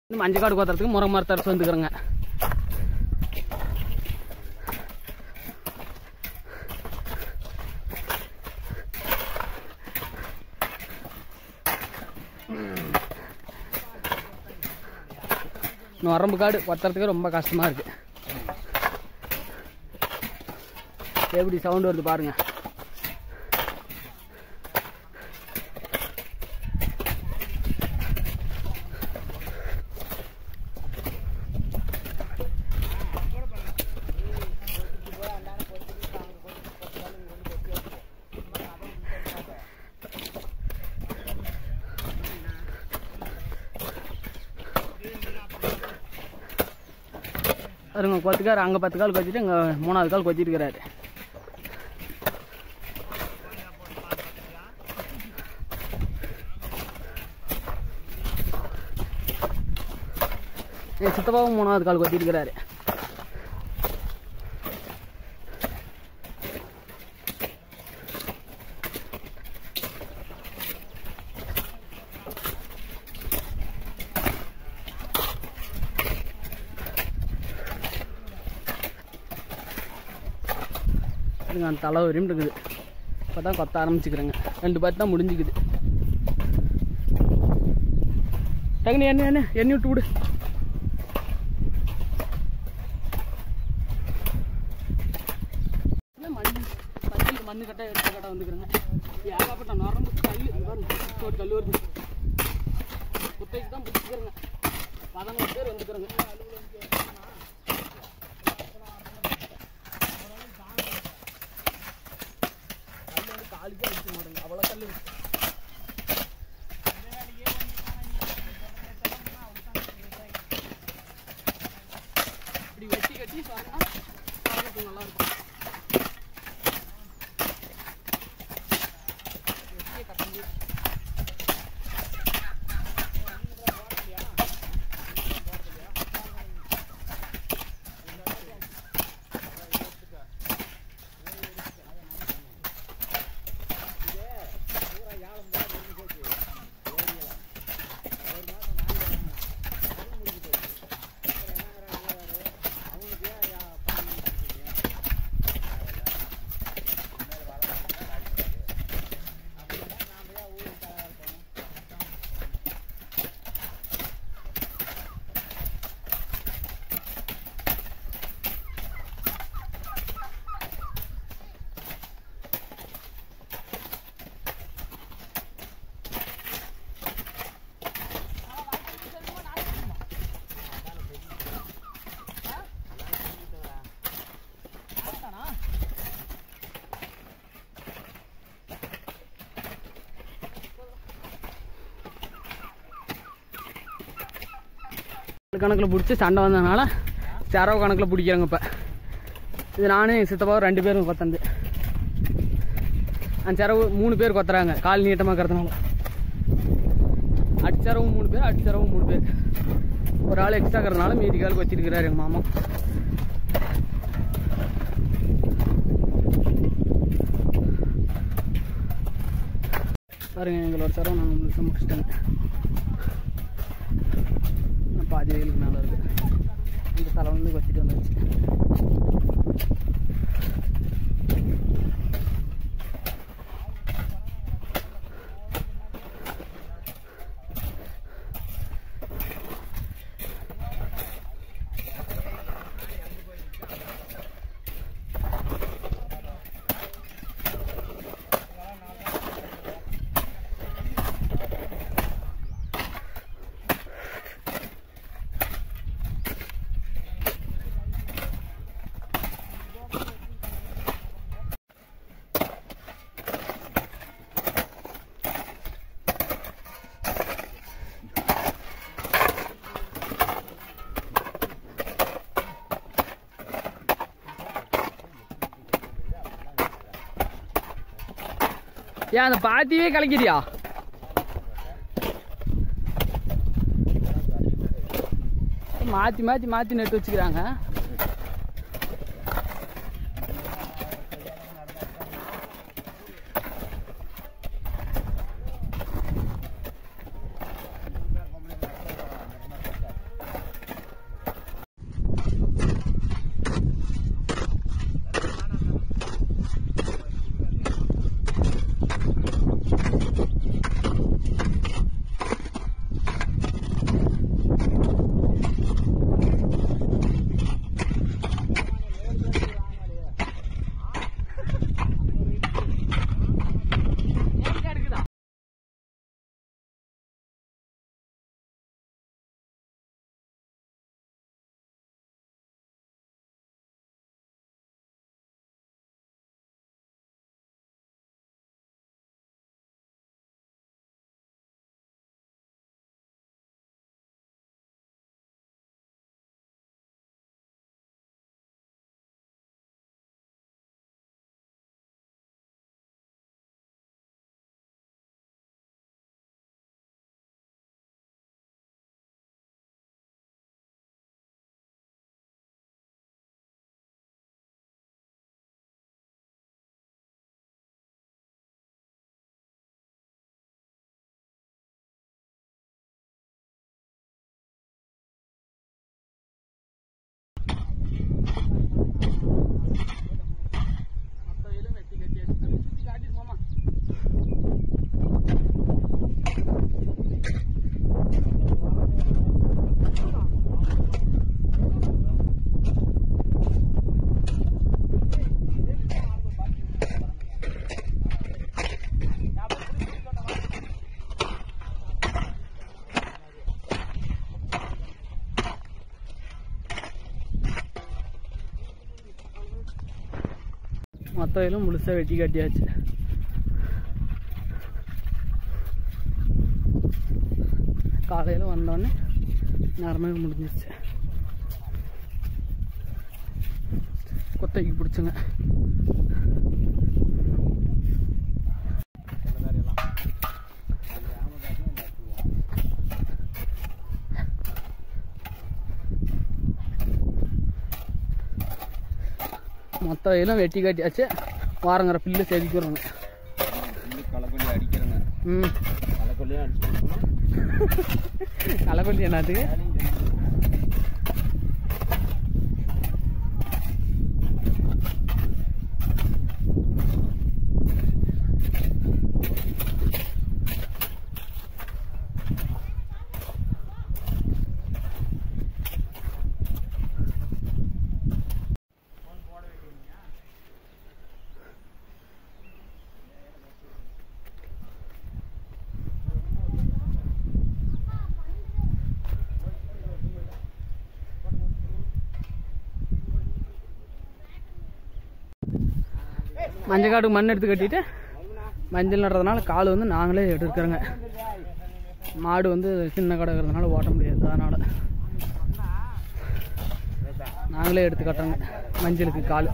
இந்த மஞ்சள் காடு கோத்துறதுக்கு முறை மரத்தரசு வந்துக்கிறேங்க நரம்பு காடு கொத்துறதுக்கு ரொம்ப கஷ்டமா இருக்கு எப்படி சவுண்ட் வருது பாருங்க பாருங்க கொத்துக்கார் அங்கே பத்து கால் கொத்திட்டு இங்கே மூணாவது கால் கொத்திருக்கிறாரு என் சித்தப்பாவும் மூணாவது கால் கொத்திருக்கிறாரு பாருங்க அந்த தலை வரையும் இருக்குது இப்போ தான் கொத்த ஆரம்பிச்சுக்கிறேங்க ரெண்டு பார்த்து தான் முடிஞ்சுக்குது டக்குனு என்ன என்ன எண்ணி விட்டு விடு என்ன மண் பச்சைக்கு மண்ணு கட்ட எடுத்த கட்ட வந்துக்கிறேங்க ஏகப்பட்ட நரம்பு கல் பாருங்க ஒரு கல் வருது குத்தைக்கு தான் பிடிச்சிக்கிறேங்க பதினோரு பேர் வந்துக்கிறேங்க கல் வந்து காலுக்கே அடிக்க மாட்டேங்க அவ்வளோ கல் இருக்கு இப்படி வெட்டி கட்டி பாருங்க பார்க்கறதுக்கு நல்லா இருக்கும் வெட்டியே கட்ட முடியும் கணக்கில் பிடிச்சி சண்டை வந்ததுனால செரவு கணக்கில் பிடிக்கிறாங்க இப்போ இது நானும் என் சித்தப்பாவும் ரெண்டு பேரும் கொத்தந்து அந்த செரவு மூணு பேர் கொத்துறாங்க கால் நீட்டமாக இருக்கிறதுனால அடிச்சரவும் மூணு பேர் அடிச்சரவும் மூணு பேர் ஒரு ஆள் எக்ஸ்ட்ரா இருக்கிறதுனால மீதி கால் வச்சிருக்கிறாரு எங்கள் மாமா பாருங்க எங்களோட செரவு நாங்கள் முழுசாக முடிச்சிட்டேங்க இன்னும் பாதி வெயிலுக்கு மேலே இருக்கு இந்த தலை வந்து வச்சுட்டு வந்துருச்சு ஏன் அந்த பாத்தியே கலக்கிறியா மாத்தி மாத்தி மாத்தி நட்டு வச்சுக்கிறாங்க மற்ற வயலும் முழுசாக வெட்டி கட்டியாச்சு காலையில் வந்தோடனே நேரமே முடிஞ்சிருச்சு கொத்தைக்கு பிடிச்சுங்க மொத்த வயலும் வெட்டி கட்டியாச்சு வாரங்கிற பில்லு செதுக்கிறோங்க களைக்கொல்லி அடிக்கிறேங்க ம் களைக்கொல்லியும் அடிச்சுக்கணும் களைக்கொல்லி என்னத்துக்கு மஞ்சள் காட்டுக்கு மண் எடுத்து கட்டிட்டு மஞ்சள் நடுறதுனால கால் வந்து நாங்களே எடுக்கிறோங்க மாடு வந்து சின்ன கிடக்கிறதுனால ஓட்ட முடியாது அதனால் நாங்களே எடுத்து கட்டுறோங்க மஞ்சளுக்கு கால்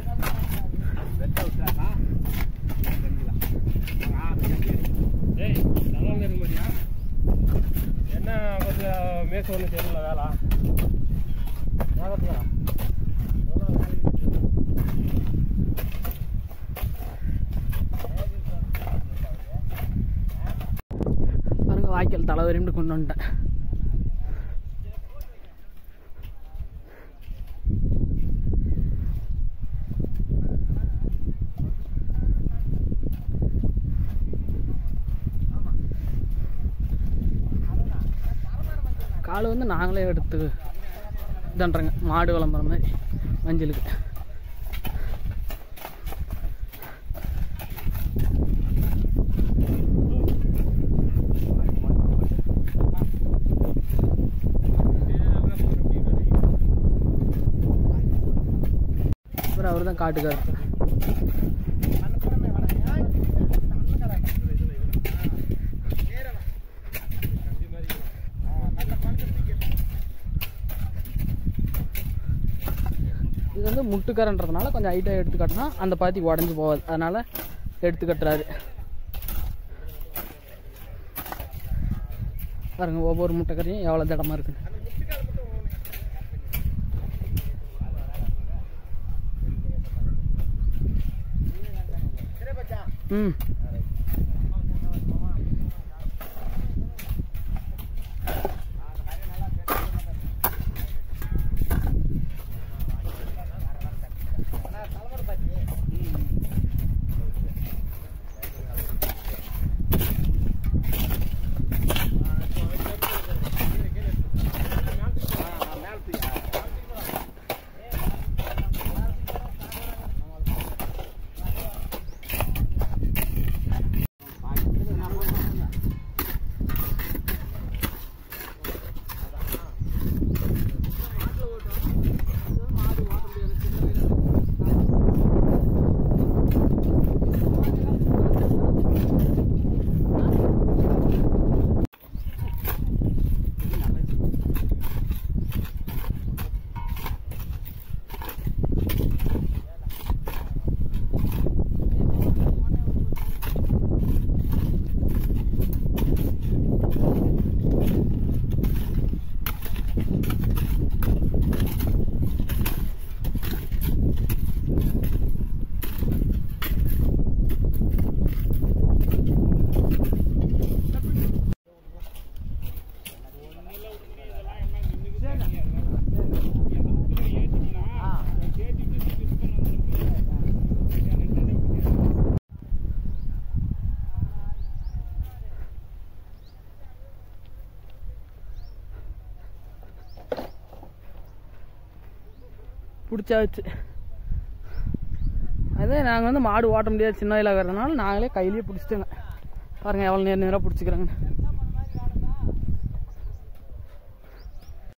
ஏய் நல்லா இருக்க மாதிரியா என்ன கொஞ்சம் மேச ஒன்று தெரியல வேலை வேகத்துக்கா பாருங்க வாய்க்கால் தலை வரையும் கொண்டு வந்துட்டேன் கால் வந்து நாங்களே எடுத்து இதன்றங்க மாடு விளம்புற மாதிரி மஞ்சளுக்கு அப்புறம் அவர் தான் காட்டுக்கார் இது வந்து முட்டுக்கரன்றதுனால கொஞ்சம் ஹைட்டாக எடுத்து கட்டினா அந்த பாத்தி உடஞ்சி போகாது அதனால எடுத்து கட்டுறாரு பாருங்க ஒவ்வொரு முட்டைக்கரையும் எவ்வளோ திடமா இருக்குன்னு ம் பிடிச்சாச்சு அதே நாங்கள் வந்து மாடு ஓட்ட முடியாது சின்ன வயலாக இருக்கிறதுனால நாங்களே கையிலேயே பிடிச்சிட்டோங்க பாருங்கள் எவ்வளோ நேரம் நேராக பிடிச்சிக்கிறோங்க